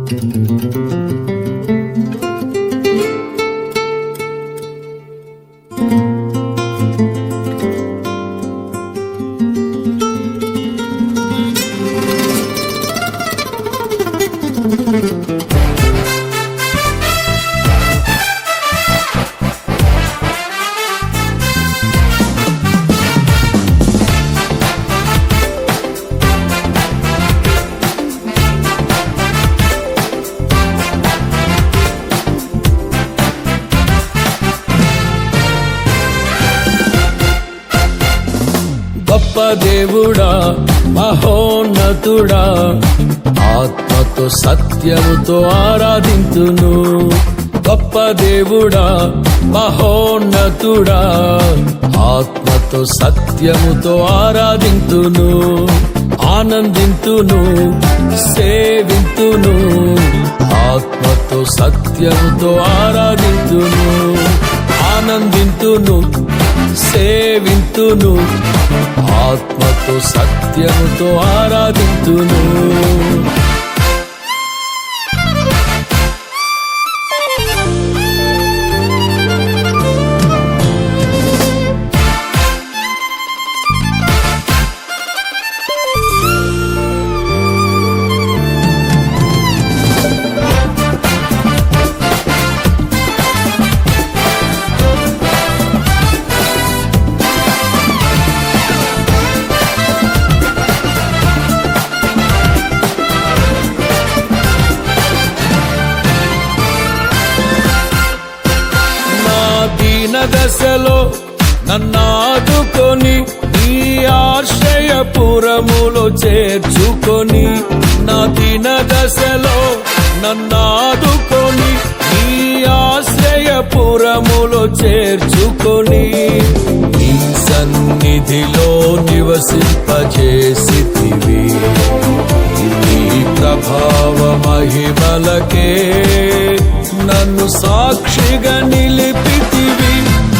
గొప్ప దేవుడా మహోన్నతుడా ఆత్మతో సత్యముతో ఆరాధింతును గొప్ప దేవుడా మహోన్నతుడా ఆత్మతో సత్యముతో ఆరాధింతును ఆనందింతును సేవింతును ఆత్మతో సత్యముతో ఆరాధింతును ఆనందింతును సేవింతును ఆత్మతో సత్యముతో ఆరాధింతును నా దీన దశలో నన్నాదుకొని నీ ఆశ్రయపురములో చేర్చుకొని నా దీన దశలో నన్నాదుకొని నీ ఆశ్రయపురములో చేర్చుకొని నీ సన్నిధిలో నివసింపజేసితివి నీ ప్రభావ మహిమలకే నన్ను సాక్షిగా నిలిపితివి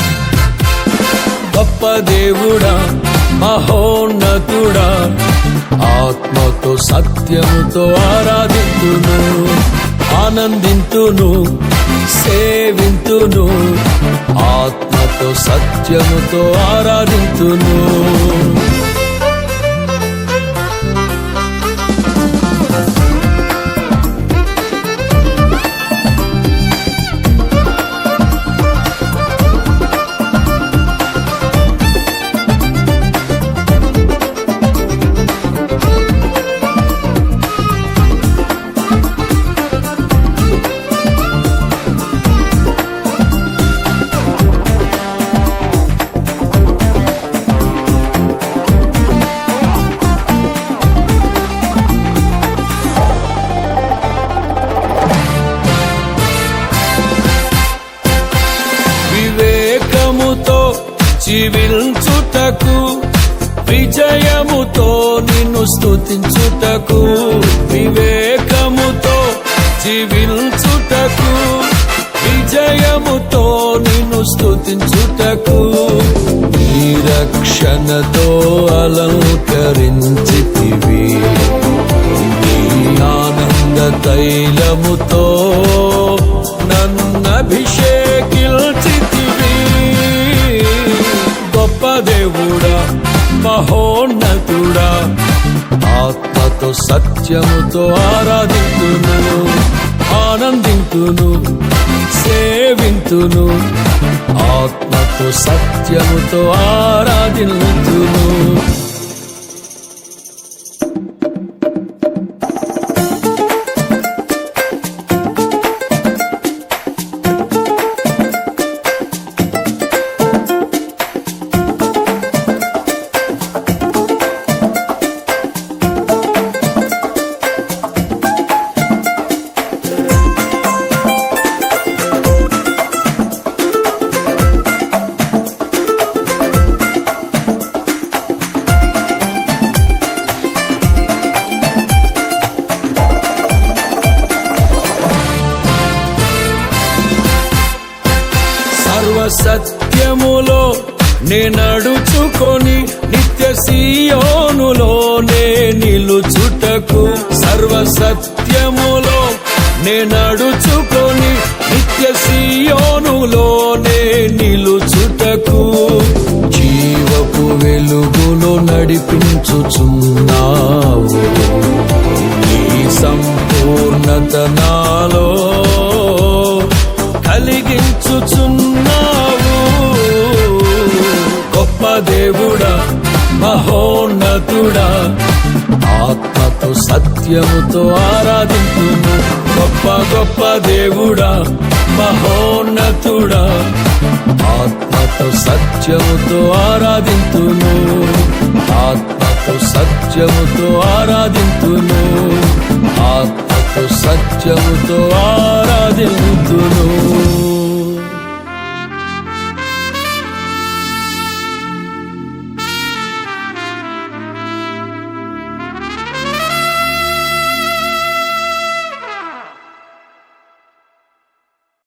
గొప్ప దేవుడా మహోన్నతుడా ఆత్మతో సత్యముతో ఆరాధింతును ఆనందింతును సేవింతును ఆత్మతో సత్యముతో ఆరాధింతును వివేకముతో జీవించుటకు విజయముతో నిన్ను స్తుతించుటకు వివేకముతో జీవించుటకు విజయముతో నిన్ను స్తుతించుటకు నీ రక్షణతో అలంకరించితివి నీ ఆనంద తైలముతో నన్నభిషేకిల్చితివి గొప్ప దేవుడా మహోన్నతుడా ఆత్మతో సత్యముతో ఆరాధింతును ఆనందింతును సేవింతును ఆత్మతో సత్యముతో ఆరాధింతును సత్యములో నే నడుచుకొని నిత్య సీయోనులో నే నిలుచుటకు సర్వ సత్యములో నే నడుచుకొని నిత్య సియోనులోనే నిలుచుటకు జీవపు వెలుగులో నడిపించుచున్నావు నీ సంపూర్ణత నాలో కలిగించుచున్నావు గొప్ప దేవుడా మహోన్నతుడా ఆత్మతో సత్యముతో ఆరాధించును గొప్ప గొప్ప దేవుడా మహోన్నతుడా ఆత్మతో సత్యముతో ఆరాధింతును ఆత్మతో సత్యముతో ఆరాధింతును ఆత్మతో సత్యముతో ఆరాధింతును